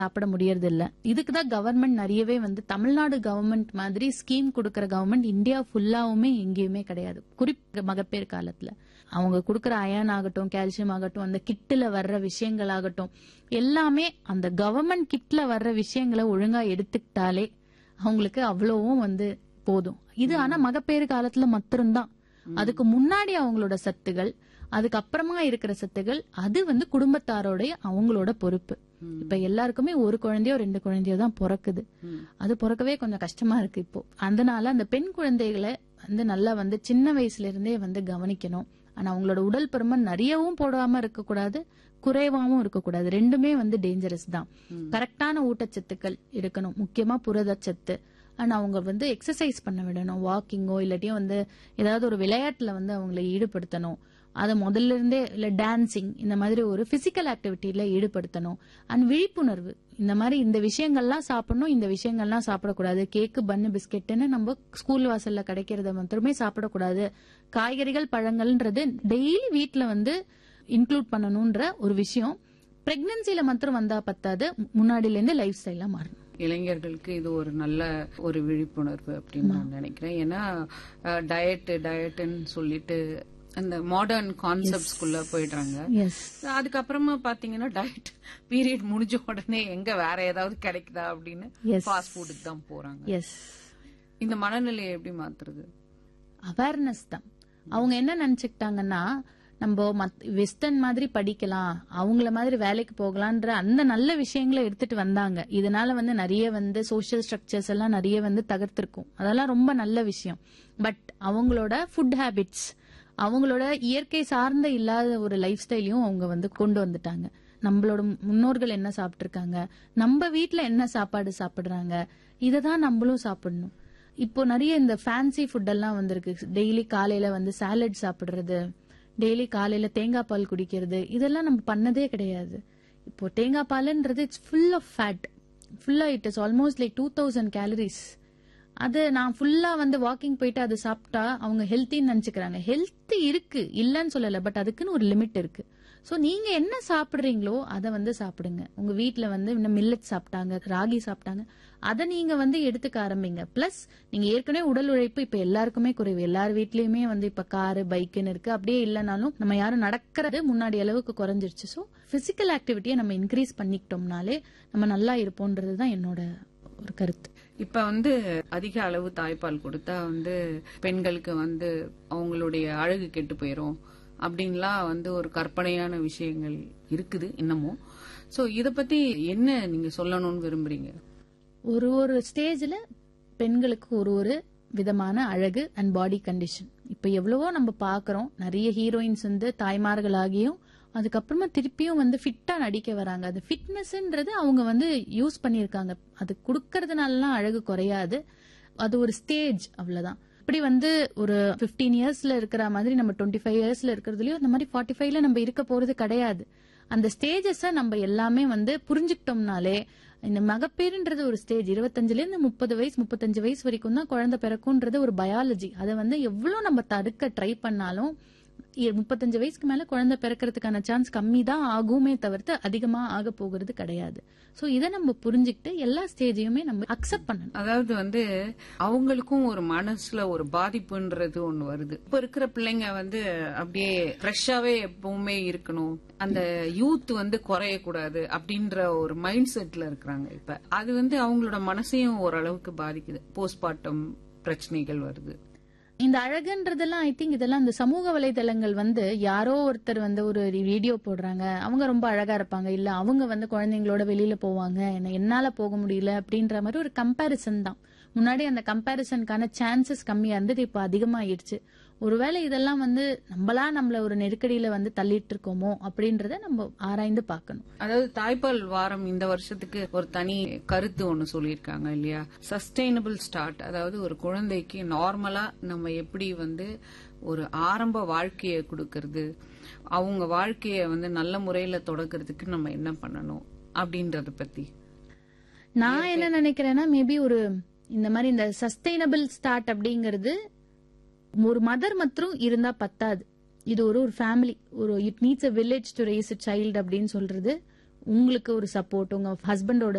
சாப்பிட முடியறது இல்ல இதுக்கு தான் கவர்மெண்ட் நிறையவே வந்து தமிழ்நாடு கவர்மெண்ட் மாதிரி ஸ்கீம் கொடுக்கற கவர்மெண்ட் இந்தியா ஃபுல்லாவுமே எங்கேயுமே கிடையாது குறிப்பிட்ட மகப்பேறு காலத்துல அவங்க கொடுக்கற அயன் ஆகட்டும் கால்சியம் ஆகட்டும் அந்த கிட்ல வர்ற விஷயங்கள் ஆகட்டும் எல்லாமே அந்த கவர்மெண்ட் கிட்ல வர்ற விஷயங்களை ஒழுங்கா எடுத்துக்கிட்டாலே அவங்களுக்கு அவ்வளவும் வந்து போதும் இது ஆனா மகப்பேறு காலத்துல மட்டும்தான் அதுக்கு முன்னாடி அவங்களோட சத்துகள் அதுக்கப்புறமா இருக்கிற சத்துகள் அது வந்து குடும்பத்தாரோடைய அவங்களோட பொறுப்பு இப்ப எல்லாருக்குமே ஒரு குழந்தையோ ரெண்டு குழந்தையோ தான் பிறக்குது அது பிறக்கவே கொஞ்சம் கஷ்டமா இருக்கு இப்போ அதனால அந்த பெண் குழந்தைகளை வந்து நல்லா வந்து சின்ன வயசுல இருந்தே வந்து கவனிக்கணும் ஆனா அவங்களோட உடல் பருமன் நிறையவும் போடாம இருக்கக்கூடாது குறைவாவும் இருக்கக்கூடாது ரெண்டுமே வந்து டேஞ்சரஸ் தான் கரெக்டான ஊட்டச்சத்துக்கள் இருக்கணும் முக்கியமா புரதச்சத்து ஆனா அவங்க வந்து எக்ஸசைஸ் பண்ண விடணும் வாக்கிங்கோ இல்லாட்டியும் வந்து ஏதாவது ஒரு விளையாட்டுல வந்து அவங்களை ஈடுபடுத்தணும் அதை முதல்ல இருந்தே இல்ல டான்சிங் இந்த மாதிரி ஒரு பிசிக்கல் ஆக்டிவிட்டியில ஈடுபடுத்தணும் அண்ட் விழிப்புணர்வு இந்த மாதிரி இந்த விஷயங்கள்லாம் சாப்பிடணும் இந்த விஷயங்கள்லாம் சாப்பிடக்கூடாது கேக்கு பன்னு பிஸ்கெட்டுன்னு நம்ம ஸ்கூல் வாசல்ல கிடைக்கிறத மட்டுமே சாப்பிடக்கூடாது காய்கறிகள் பழங்கள்ன்றது டெய்லி வீட்ல வந்து இன்க்ளூட் பண்ணணும்ன்ற ஒரு விஷயம் பிரெக்னன்சில மாத்திரம் வந்தா பத்தாது முன்னாடில இருந்து லைஃப் ஸ்டைலா மாறணும் இளைஞர்களுக்கு இது ஒரு நல்ல ஒரு விழிப்புணர்வு அப்படின்னு நான் நினைக்கிறேன் ஏன்னா டயட் டயட்னு சொல்லிட்டு அந்த மாடர்ன் கான்செப்ட்ஸ்குள்ள போயிடுறாங்க எஸ் அதுக்கப்புறமா பாத்தீங்கன்னா டயட் பீரியட் முடிஞ்ச உடனே எங்க வேற ஏதாவது கிடைக்குதா அப்படின்னு Yes. ஃபாஸ்ட் ஃபுட்டுக்கு தான் போறாங்க எஸ் இந்த மனநிலையை எப்படி மாத்துறது அவேர்னஸ் தான் அவங்க என்ன நினைச்சுக்கிட்டாங்கன்னா நம்ம வெஸ்டர்ன் மாதிரி படிக்கலாம் அவங்கள மாதிரி வேலைக்கு போகலான்ற அந்த நல்ல விஷயங்களை எடுத்துட்டு வந்தாங்க இதனால வந்து நிறைய வந்து சோஷியல் ஸ்ட்ரக்சர்ஸ் எல்லாம் நிறைய வந்து தகர்த்திருக்கும் அதெல்லாம் ரொம்ப நல்ல விஷயம் பட் அவங்களோட ஃபுட் ஹேபிட்ஸ் அவங்களோட இயற்கை சார்ந்த இல்லாத ஒரு லைஃப் ஸ்டைலையும் அவங்க வந்து கொண்டு வந்துட்டாங்க நம்மளோட முன்னோர்கள் என்ன சாப்பிட்டிருக்காங்க நம்ம வீட்ல என்ன சாப்பாடு சாப்பிடுறாங்க இதை தான் நம்மளும் சாப்பிடணும் இப்போ நிறைய இந்த ஃபேன்சி ஃபுட் எல்லாம் வந்திருக்கு டெய்லி காலையில வந்து சாலட் சாப்பிடுறது டெய்லி காலையில தேங்காய் பால் குடிக்கிறது இதெல்லாம் நம்ம பண்ணதே கிடையாது இப்போ தேங்காய் பால்ன்றது இட்ஸ் ஃபுல் ஆஃப் ஃபேட் ஃபுல்லா it is almost like two thousand calories அது நான் ஃபுல்லா வந்து வாக்கிங் போயிட்டு அது சாப்பிட்டா அவங்க ஹெல்த்தின்னு நினைச்சுக்கிறாங்க ஹெல்த் இருக்கு இல்லன்னு சொல்லல பட் அதுக்குன்னு ஒரு லிமிட் இருக்கு சோ நீங்க என்ன சாப்பிடுறீங்களோ அதை வந்து சாப்பிடுங்க உங்க வீட்ல வந்து இன்னும் மில்லட் சாப்பிட்டாங்க ராகி சாப்பிட்டாங்க அதை நீங்க வந்து எடுத்துக்க ஆரம்பிங்க பிளஸ் நீங்க ஏற்கனவே உடல் உழைப்பு இப்ப எல்லாருக்குமே குறைவு எல்லார் வீட்லயுமே வந்து இப்ப காரு பைக்குன்னு இருக்கு அப்படியே இல்லைனாலும் நம்ம யாரும் நடக்கிறது முன்னாடி அளவுக்கு குறைஞ்சிருச்சு சோ பிசிக்கல் ஆக்டிவிட்டியை நம்ம இன்க்ரீஸ் பண்ணிக்கிட்டோம்னாலே நம்ம நல்லா இருப்போம்ன்றது தான் என்னோட ஒரு கருத்து இப்ப வந்து அதிக அளவு தாய்ப்பால் கொடுத்தா வந்து பெண்களுக்கு வந்து அவங்களுடைய அழகு கெட்டு போயிரும் அப்படின்லாம் வந்து ஒரு கற்பனையான விஷயங்கள் இருக்குது இன்னமும் சோ இத பத்தி என்ன நீங்க சொல்லணும்னு விரும்புறீங்க ஒரு ஒரு ஸ்டேஜ்ல பெண்களுக்கு ஒரு ஒரு விதமான அழகு அண்ட் பாடி கண்டிஷன் இப்ப எவ்வளவோ நம்ம பாக்குறோம் நிறைய ஹீரோயின்ஸ் வந்து தாய்மார்களாகியும் அதுக்கப்புறமா திருப்பியும் வந்து ஃபிட்டா நடிக்க வராங்க அது ஃபிட்னஸ்ன்றது அவங்க வந்து யூஸ் பண்ணிருக்காங்க அது கொடுக்கறதுனாலலாம் அழகு குறையாது அது ஒரு ஸ்டேஜ் அவ்வளவுதான் இப்படி வந்து ஒரு 15 இயர்ஸ்ல இருக்கிற மாதிரி நம்ம டுவெண்ட்டி ஃபைவ் இயர்ஸ்ல இருக்கிறதுலயும் அந்த மாதிரி ஃபார்ட்டி ஃபைவ்ல நம்ம இருக்க போறது கிடையாது அந்த ஸ்டேஜஸ நம்ம எல்லாமே வந்து புரிஞ்சுக்கிட்டோம்னாலே இந்த மகப்பேறுன்றது ஒரு ஸ்டேஜ் இருபத்தஞ்சுல இருந்து முப்பது வயசு முப்பத்தஞ்சு வயசு வரைக்கும் தான் குழந்தை பிறக்கும்ன்றது ஒரு பயாலஜி அதை வந்து எவ்வளவு நம்ம தடுக்க ட்ரை பண்ணாலும் இ- முப்பத்தஞ்சு வயசுக்கு மேல குழந்தை பிறக்கிறதுக்கான சான்ஸ் கம்மி தான் ஆகுமே தவிர்த்து அதிகமா ஆக போகிறது கிடையாது சோ இதை நம்ம புரிஞ்சுக்கிட்டு எல்லா ஸ்டேஜையுமே நம்ம அக்செப்ட் பண்ணணும் அதாவது வந்து அவங்களுக்கும் ஒரு மனசுல ஒரு பாதிப்புன்றது ஒண்ணு வருது இப்ப இருக்கிற பிள்ளைங்க வந்து அப்படியே ஃப்ரெஷ்ஷாவே எப்பவுமே இருக்கணும் அந்த யூத் வந்து குறையக்கூடாது அப்படின்ற ஒரு மைண்ட் செட்ல இருக்கிறாங்க இப்ப அது வந்து அவங்களோட மனசையும் ஓரளவுக்கு பாதிக்குது போஸ்ட்மார்ட்டம் பிரச்சனைகள் வருது இந்த அழகுன்றதெல்லாம் ஐ திங்க் இதெல்லாம் இந்த சமூக வலைதளங்கள் வந்து யாரோ ஒருத்தர் வந்து ஒரு வீடியோ போடுறாங்க அவங்க ரொம்ப அழகா இருப்பாங்க இல்ல அவங்க வந்து குழந்தைங்களோட வெளியில போவாங்க என்ன என்னால போக முடியல அப்படின்ற மாதிரி ஒரு கம்பாரிசன் தான் முன்னாடி அந்த கம்பாரிசனுக்கான சான்சஸ் கம்மியா இருந்தது இப்ப அதிகமாயிடுச்சு ஒருவேளை இதெல்லாம் வந்து நம்மளா நம்மள ஒரு நெருக்கடியில வந்து தள்ளிட்டு இருக்கோமோ அப்படின்றத நம்ம ஆராய்ந்து பார்க்கணும் அதாவது தாய்ப்பால் வாரம் இந்த வருஷத்துக்கு ஒரு தனி கருத்து ஒண்ணு சொல்லியிருக்காங்க இல்லையா சஸ்டைனபிள் ஸ்டார்ட் அதாவது ஒரு குழந்தைக்கு நார்மலா நம்ம எப்படி வந்து ஒரு ஆரம்ப வாழ்க்கையை கொடுக்கறது அவங்க வாழ்க்கைய வந்து நல்ல முறையில தொடக்கிறதுக்கு நம்ம என்ன பண்ணணும் அப்படின்றத பத்தி நான் என்ன நினைக்கிறேன்னா மேபி ஒரு இந்த மாதிரி இந்த சஸ்டைனபிள் ஸ்டார்ட் அப்படிங்கிறது ஒரு மதர் மற்றும் இருந்தா பத்தாது இது ஒரு ஒரு ஃபேமிலி ஒரு it needs a village to raise a child அப்படின்னு சொல்றது உங்களுக்கு ஒரு சப்போர்ட் உங்க ஹஸ்பண்டோட